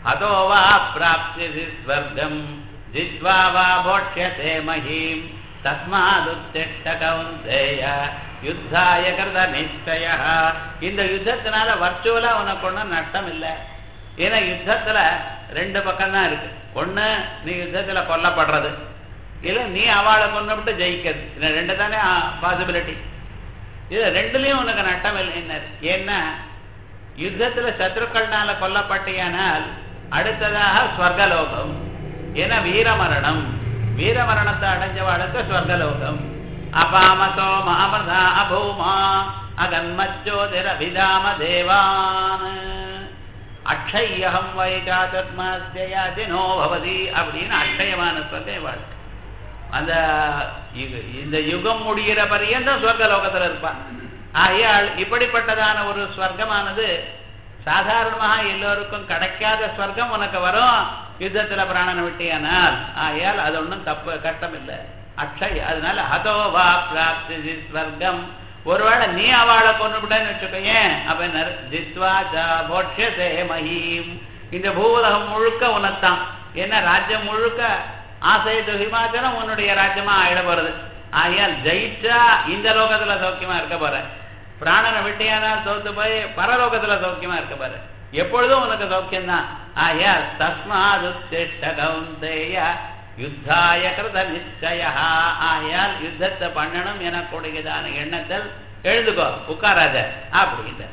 ஹதோ வா பிராப்சியசி ஸ்வர்க்கம் ஜித்வா வா போட்சியதே மஹீம் தஸ்மாதுத்திஷ்ட கவுந்தேய யுத்தாய கிருத நிச்சய இந்த யுத்தத்தினால வர்ச்சுவலா உனக்கு ஒன்றும் நஷ்டம் இல்லை ஏன்னா யுத்தத்துல ரெண்டு பக்கம் தான் இருக்கு ஒண்ணு நீ யுத்தத்துல கொல்லப்படுறது இல்ல நீ அவளை கொண்டுவிட்டு ஜெயிக்கிறது இது ரெண்டு தானே பாசிபிலிட்டி இது ரெண்டுலயும் உனக்கு நட்டம் இல்லை ஏன்னா யுத்தத்துல சத்ருக்கள்னால கொல்லப்பட்டியானால் அடுத்ததாக ஸ்வர்கலோகம் ஏன்னா வீரமரணம் வீரமரணத்தை அடைஞ்சவாளுக்கு ஸ்வர்கலோகம் அபாமசோ மாமதா அபூமா அகன்மச்சோதிர விதாம தேவான் அக்ஷயம் வை சாதுர்மாஸ்தியோ பவதி அப்படின்னு அக்ஷயமான ஸ்வர்க்கம் வாழ்க்கை அந்த யுக- இந்த யுகம் முடிகிற பரியந்தம் சொர்க்க லோகத்துல இருப்பான் ஆகையால் இப்படிப்பட்டதான ஒரு ஸ்வர்க்கமானது சாதாரணமாக எல்லோருக்கும் கிடைக்காத ஸ்வர்க்கம் உனக்கு வரும் யுத்தத்துல பிராணனை விட்டியானால் ஆகையால் அது ஒன்றும் தப்பு கஷ்டம் இல்லை அக்ஷய் அதனால ஹதோ வா பிராப்தி ஸ்வர்க்கம் ஒருவேளை நீ அவளை கொண்டுவிட்டேன்னு வச்சுக்கோயேன் அப்ப நர் ஜித்வா ஜா போட்சதே மஹீம் இந்த பூவுலகம் முழுக்க உனத்தான் ஏன்னா ராஜ்யம் முழுக்க ஆசைத்து ஹிமாச்சலம் உன்னுடைய ராஜ்யமா ஆயிட போறது ஆகையால் ஜெயிச்சா இந்த லோகத்துல சௌக்கியமா இருக்க போற பிராணனை விட்டியானால் தோத்து போய் பரலோகத்துல சௌக்கியமா இருக்க போற எப்பொழுதும் உனக்கு சௌக்கியம்தான் ஆகையால் தஸ்மாதுத்திஷ்ட கௌந்தேய யுத்தாய கிருத நிச்சய ஆயால் யுத்தத்தை பண்ணணும் எனக்கூடியதான எண்ணத்தில் எழுதுகோ உட்காராத அப்படிங்கிற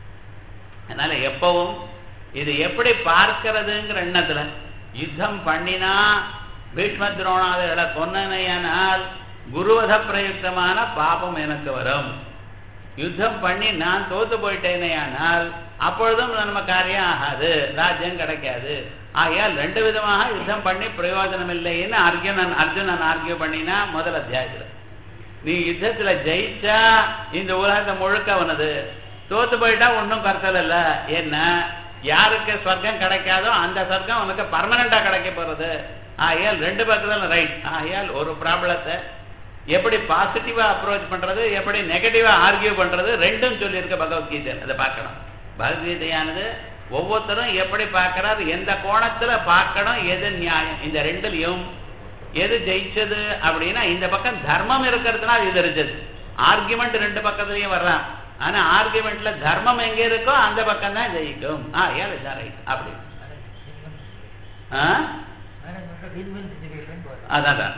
அதனால எப்பவும் இது எப்படி பார்க்கிறதுங்கிற எண்ணத்துல யுத்தம் பண்ணினா பீஷ்ம துரோணாதிகளை கொன்னனையானால் குருவத பிரயுக்தமான பாபம் எனக்கு வரும் யுத்தம் பண்ணி நான் தோத்து போயிட்டேனேயானால் அப்பொழுதும் நம்ம காரியம் ஆகாது ராஜ்யம் கிடைக்காது ஆகையால் ரெண்டு விதமாக யுத்தம் பண்ணி பிரயோஜனம் இல்லைன்னு அர்ஜுனன் அர்ஜுனன் ஆர்கியூ பண்ணினா முதல் அத்தியாயத்துல நீ யுத்தத்துல ஜெயிச்சா இந்த உலகத்தை முழுக்க அவனது தோத்து போயிட்டா ஒன்றும் கருத்தல் இல்ல என்ன யாருக்கு சொர்க்கம் கிடைக்காதோ அந்த சொர்க்கம் உனக்கு பர்மனண்டா கிடைக்க போறது ஆகையால் ரெண்டு பக்கத்துல ரைட் ஆகையால் ஒரு ப்ராப்ளத்தை எப்படி பாசிட்டிவா அப்ரோச் பண்றது எப்படி நெகட்டிவா ஆர்கியூ பண்றது ரெண்டும் சொல்லியிருக்க பகவத்கீதை அதை பார்க்கணும் பகவத்கீதையானது ஒவ்வொருத்தரும் எப்படி பார்க்கறாரு எந்த கோணத்துல பார்க்கணும் எது நியாயம் இந்த ரெண்டுலயும் எது ஜெயிச்சது அப்படின்னா இந்த பக்கம் தர்மம் இருக்கிறதுனால இது இருந்தது ஆர்குமெண்ட் ரெண்டு பக்கத்துலயும் வர்றான் ஆனா ஆர்குமெண்ட்ல தர்மம் எங்க இருக்கோ அந்த பக்கம் தான் ஜெயிக்கும் ஆ ஏன் ரைட் அப்படி ஆ அதான்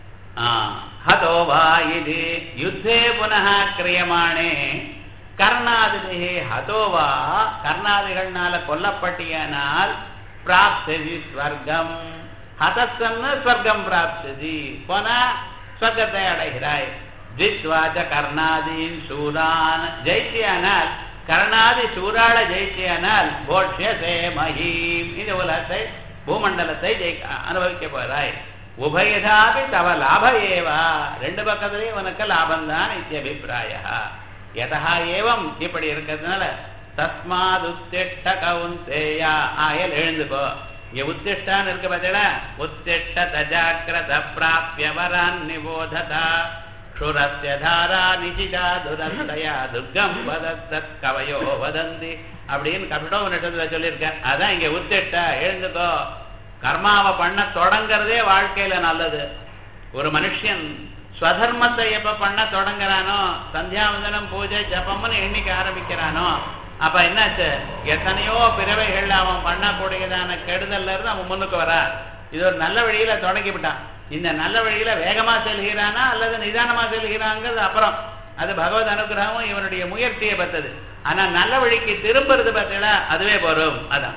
ஹதோ வா இது யுத்தே புனः கிரியமானே கர்ணாதிபதி ஹதோ வா கர்ணாதிகள்னால கொல்லப்பட்டியனால் பிராப்தி ஸ்வர்க்கம் ஹதசன்னு ஸ்வர்க்கம் பிராப்தி போன ஸ்வர்க்கத்தை அடைகிறாய் ஜித்வாச்ச கர்ணாதீன் சூரான் ஜெயிச்சியானால் கர்ணாதி சூராள ஜெயிச்சியானால் போட்சியசே மஹீம் இந்த உலகத்தை பூமண்டலத்தை ஜெயிக்க அனுபவிக்க போறாய் உபயதாபி தவ லாப ஏவா ரெண்டு பக்கத்துலயும் உனக்கு லாபம்தான் இத்தியபிப்பிராய யதா ஏவம் இப்படி இருக்கிறதுனால தஸ்மாத் உத்திஷ்ட கவுந்தேயா ஆயல் எழுந்துக்கோ இங்க உத்திஷ்டான்னு இருக்க பார்த்தீங்களா உத்திஷ்ட தஜாக்கிரத பிராபிய வரான் நிபோததா ஷுரஸ்ய தாரா நிஜிதா துரந்தயா துர்கம் வதத்தத் கவயோ வதந்தி அப்படின்னு கபிடோபனிஷத்துல சொல்லியிருக்கேன் அதான் இங்க உத்திட்ட எழுந்துக்கோ கர்மாவை பண்ண தொடங்குறதே வாழ்க்கையில நல்லது ஒரு மனுஷன் ஸ்வதர்மத்தை எப்ப பண்ண தொடங்குறானோ சந்தியாவந்தனம் பூஜை ஜபம்னு எண்ணிக்க ஆரம்பிக்கிறானோ அப்ப என்னாச்சு எத்தனையோ பிறவைகள் அவன் பண்ணக்கூடியதான கெடுதல்ல இருந்து அவன் முன்னுக்கு வரா இது ஒரு நல்ல வழியில தொடங்கி விட்டான் இந்த நல்ல வழியில வேகமா செல்கிறானா அல்லது நிதானமா செல்கிறாங்கிறது அப்புறம் அது பகவத் அனுகிரகமும் இவனுடைய முயற்சியை பத்தது ஆனா நல்ல வழிக்கு திரும்புறது பார்த்தீங்களா அதுவே போறோம் அதான்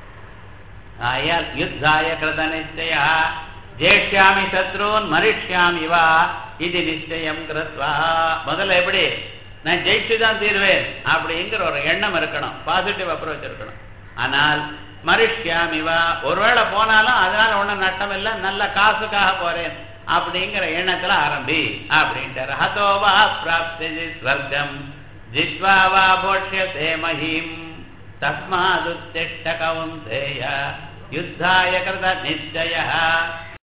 ஆயால் யுத்தாய கிருத நிச்சயா ஜேஷ்யாமி சத்ருன் மரிஷ்யாமி வா இது நிச்சயம் கிருத்வா முதல்ல எப்படி நான் ஜெயிச்சுதான் தீர்வேன் அப்படிங்கிற ஒரு எண்ணம் இருக்கணும் பாசிட்டிவ் அப்ரோச் இருக்கணும் ஆனால் மரிஷ்யாமி வா ஒருவேளை போனாலும் அதனால ஒன்றும் நஷ்டம் இல்லை நல்ல காசுக்காக போறேன் அப்படிங்கிற எண்ணத்துல ஆரம்பி அப்படின்ட்டு ஹதோ வா பிராப்தி ஸ்வர்க்கம் ஜித்வா வா போட்சியதே மஹீம் தஸ்மாதுத்திஷ்ட கவுந்தேய யுத்தாய கிருத நிச்சய